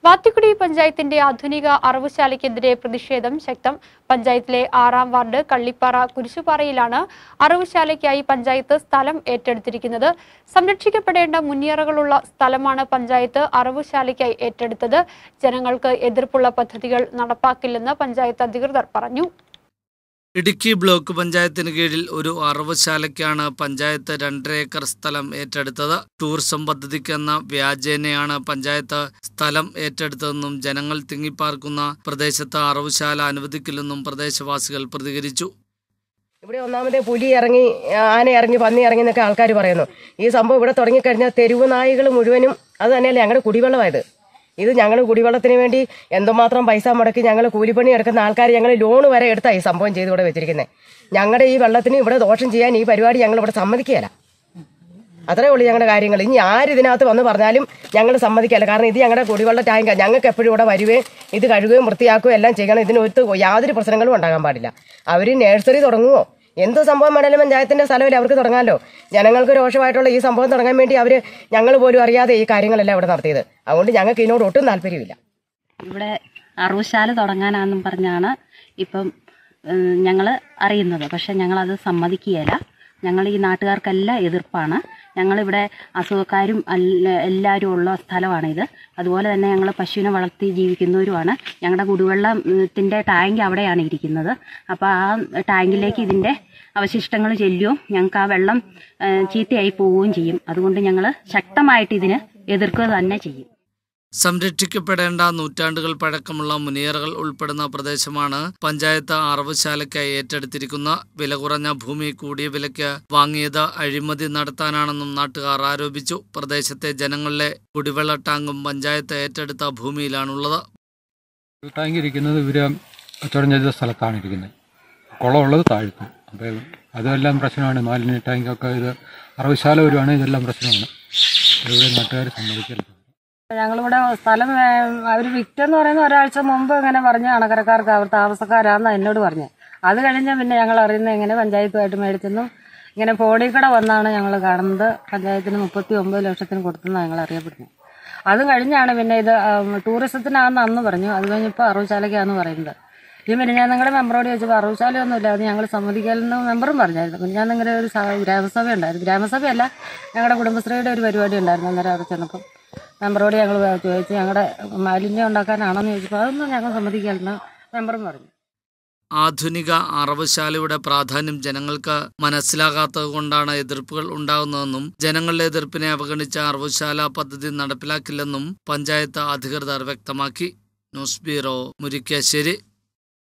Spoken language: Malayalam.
വാത്തിക്കുടി പഞ്ചായത്തിന്റെ ആധുനിക അറവുശാലയ്ക്കെതിരെ പ്രതിഷേധം ശക്തം പഞ്ചായത്തിലെ ആറാം വാർഡ് കള്ളിപ്പാറ കുരിശുപാറയിലാണ് അറവുശാലയ്ക്കായി പഞ്ചായത്ത് സ്ഥലം ഏറ്റെടുത്തിരിക്കുന്നത് സംരക്ഷിക്കപ്പെടേണ്ട മുന്നേറുകളുള്ള സ്ഥലമാണ് പഞ്ചായത്ത് അറവുശാലയ്ക്കായി ഏറ്റെടുത്തത് ജനങ്ങൾക്ക് എതിർപ്പുള്ള പദ്ധതികൾ നടപ്പാക്കില്ലെന്ന് പഞ്ചായത്ത് അധികൃതർ പറഞ്ഞു ഇടുക്കി ബ്ലോക്ക് പഞ്ചായത്തിന് കീഴിൽ ഒരു അറവുശാലയ്ക്കാണ് പഞ്ചായത്ത് രണ്ടര ഏക്കർ സ്ഥലം ഏറ്റെടുത്തത് ടൂറിസം പദ്ധതിക്കെന്ന വ്യാജേനയാണ് പഞ്ചായത്ത് സ്ഥലം ഏറ്റെടുത്തതെന്നും ജനങ്ങൾ തിങ്ങിപ്പാർക്കുന്ന പ്രദേശത്ത് അറവുശാല അനുവദിക്കില്ലെന്നും പ്രദേശവാസികൾ പ്രതികരിച്ചു ഇവിടെ ഒന്നാമതേ പുലി ഇറങ്ങി ആന ഇറങ്ങി പന്നി ഇറങ്ങി എന്നൊക്കെ ആൾക്കാർ പറയുന്നു ഈ സംഭവം ഇവിടെ തുടങ്ങിക്കഴിഞ്ഞാൽ തെരുവ് നായികൾ മുഴുവനും അത് തന്നെയല്ലേ ഞങ്ങളുടെ കുടിവെള്ളമായത് ഇത് ഞങ്ങൾ കുടിവെള്ളത്തിന് വേണ്ടി എന്തുമാത്രം പൈസ മുടക്കി ഞങ്ങൾ കൂലിപ്പണി എടുക്കുന്ന ആൾക്കാർ ഞങ്ങൾ ലോൺ വരെ എടുത്താണ് ഈ സംഭവം ചെയ്ത് ഇവിടെ വെച്ചിരിക്കുന്നത് ഞങ്ങളുടെ ഈ വെള്ളത്തിന് ഇവിടെ ദോഷം ചെയ്യാൻ ഈ പരിപാടി ഞങ്ങൾ ഇവിടെ സമ്മതിക്കുകയില്ല അത്രേ ഉള്ളൂ ഞങ്ങളുടെ കാര്യങ്ങൾ ഇനി ആര് ഇതിനകത്ത് വന്ന് പറഞ്ഞാലും ഞങ്ങൾ സമ്മതിക്കല്ല കാരണം ഇത് ഞങ്ങളുടെ കുടിവെള്ള ടാങ്ക് ഞങ്ങൾക്ക് എപ്പോഴും ഇവിടെ വരുകയും ഇത് കഴുകുകയും വൃത്തിയാക്കുകയും എല്ലാം ചെയ്യണം ഇതിന് ഒരു യാതൊരു പ്രശ്നങ്ങളും ഉണ്ടാകാൻ പാടില്ല അവർ നഴ്സറി തുടങ്ങുമോ എന്ത് സംഭവം വേണേലും പഞ്ചായത്തിന്റെ സ്ഥലമില്ല അവർക്ക് തുടങ്ങാമല്ലോ ജനങ്ങൾക്ക് രോഷമായിട്ടുള്ള ഈ സംഭവം തുടങ്ങാൻ വേണ്ടി അവർ ഞങ്ങൾ പോലും അറിയാതെ ഈ കാര്യങ്ങളെല്ലാം ഇവിടെ നടത്തിയത് അതുകൊണ്ട് ഞങ്ങൾക്ക് ഇതിനോട് ഒട്ടും താല്പര്യമില്ല ഇവിടെ അറവുശാല തുടങ്ങാനാന്നും പറഞ്ഞാണ് ഇപ്പം ഞങ്ങൾ അറിയുന്നത് പക്ഷെ ഞങ്ങളത് സമ്മതിക്കുകയില്ല ഞങ്ങൾ ഈ നാട്ടുകാർക്കെല്ലാം എതിർപ്പാണ് ഞങ്ങളിവിടെ അസുഖക്കാരും അല്ല എല്ലാവരും ഉള്ള സ്ഥലമാണിത് അതുപോലെ തന്നെ ഞങ്ങൾ പശുവിനെ വളർത്തി ജീവിക്കുന്നവരുമാണ് ഞങ്ങളുടെ കുടിവെള്ളത്തിൻ്റെ ടാങ്ക് അവിടെയാണ് ഇരിക്കുന്നത് അപ്പോൾ ആ ടാങ്കിലേക്ക് ഇതിൻ്റെ അവശിഷ്ടങ്ങൾ ചെല്ലുകയും ഞങ്ങൾക്ക് ആ വെള്ളം ആ, ചീത്തയായി പോവുകയും ചെയ്യും അതുകൊണ്ട് ഞങ്ങൾ ശക്തമായിട്ട് ഇതിന് എതിർക്കുക തന്നെ ചെയ്യും സംരക്ഷിക്കപ്പെടേണ്ട നൂറ്റാണ്ടുകൾ പഴക്കമുള്ള മുനിയറുകൾ ഉൾപ്പെടുന്ന പ്രദേശമാണ് പഞ്ചായത്ത് അറവുശാലയ്ക്കായി ഏറ്റെടുത്തിരിക്കുന്ന വില കുറഞ്ഞ ഭൂമി കൂടിയ വിലയ്ക്ക് വാങ്ങിയത് അഴിമതി നടത്താനാണെന്നും നാട്ടുകാർ ആരോപിച്ചു പ്രദേശത്തെ ജനങ്ങളിലെ കുടിവെള്ള ടാങ്കും പഞ്ചായത്ത് ഏറ്റെടുത്ത ഭൂമിയിലാണുള്ളത് ടാങ്ക് ഇരിക്കുന്നത് ഇവര് കച്ചവടം ചെയ്ത സ്ഥലത്താണ് ഇരിക്കുന്നത് കുളമുള്ളത് താഴ്ത്തു അപ്പോൾ അതെല്ലാം പ്രശ്നമാണ് മാലിന്യ ടാങ്കൊക്കെ ഇത് അറവുശാല വരുവാണ് ഇതെല്ലാം പ്രശ്നമാണ് ഇവിടെ നാട്ടുകാർ സമ്മതിക്കില്ല ഞങ്ങളിവിടെ സ്ഥലം അവർ വിറ്റെന്ന് പറയുന്ന ഒരാഴ്ച മുമ്പ് ഇങ്ങനെ പറഞ്ഞ് അണക്കരക്കാർക്ക് അവർ താമസക്കാരാന്ന് എന്നോട് പറഞ്ഞു അത് കഴിഞ്ഞ് പിന്നെ ഞങ്ങൾ അറിയുന്നത് എങ്ങനെ പഞ്ചായത്തുമായിട്ട് മേടിച്ചെന്നു ഇങ്ങനെ ഫോണിൽ കൂടെ വന്നാണ് ഞങ്ങൾ കാണുന്നത് പഞ്ചായത്തിന് മുപ്പത്തി ഒമ്പത് ലക്ഷത്തിന് കൊടുത്തെന്നാണ് ഞങ്ങൾ അറിയപ്പെടുന്നത് അത് കഴിഞ്ഞാണ് പിന്നെ ഇത് ആം, ടൂറിസത്തിനാണെന്ന് അന്ന് പറഞ്ഞു അത് കഴിഞ്ഞപ്പോൾ അറുപശാലയ്ക്കാന്ന് പറയുന്നത് ഈ പിന്നെ ഞാൻ നിങ്ങളുടെ മെമ്പറോട് ചോദിച്ചപ്പോൾ അറുപശാലയൊന്നുമില്ല അത് ഞങ്ങൾ സമ്മതിക്കാലെന്ന് മെമ്പറും പറഞ്ഞായിരുന്നു പിന്നെ ഞാൻ നിങ്ങളുടെ ഒരു സ- ഗ്രാമസഭ ഉണ്ടായിരുന്നു ഗ്രാമസഭയല്ല ഞങ്ങളുടെ കുടുംബശ്രീയുടെ ഒരു പരിപാടി ഉണ്ടായിരുന്നു അന്നേരം അവിടെ ചെന്നപ്പം മെമ്പറോട് ഞങ്ങൾ ചോദിച്ചു ഞങ്ങളുടെ മാലിന്യം ഉണ്ടാക്കാനാണോന്ന് ചോദിച്ചപ്പോൾ അതൊന്നും ഞങ്ങൾ സമ്മതിക്കാമെന്ന് മെമ്പറും പറഞ്ഞു ആധുനിക അറവുശാലയുടെ പ്രാധാന്യം ജനങ്ങൾക്ക് മനസ്സിലാകാത്തത് കൊണ്ടാണ് എതിർപ്പുകൾ ഉണ്ടാകുന്നതെന്നും ജനങ്ങളുടെ എതിർപ്പിനെ അവഗണിച്ച അറവുശാല പദ്ധതി നടപ്പിലാക്കില്ലെന്നും പഞ്ചായത്ത് അധികൃതർ വ്യക്തമാക്കി ന്യൂസ് ബ്യൂറോ മുരിക്കാശ്ശേരി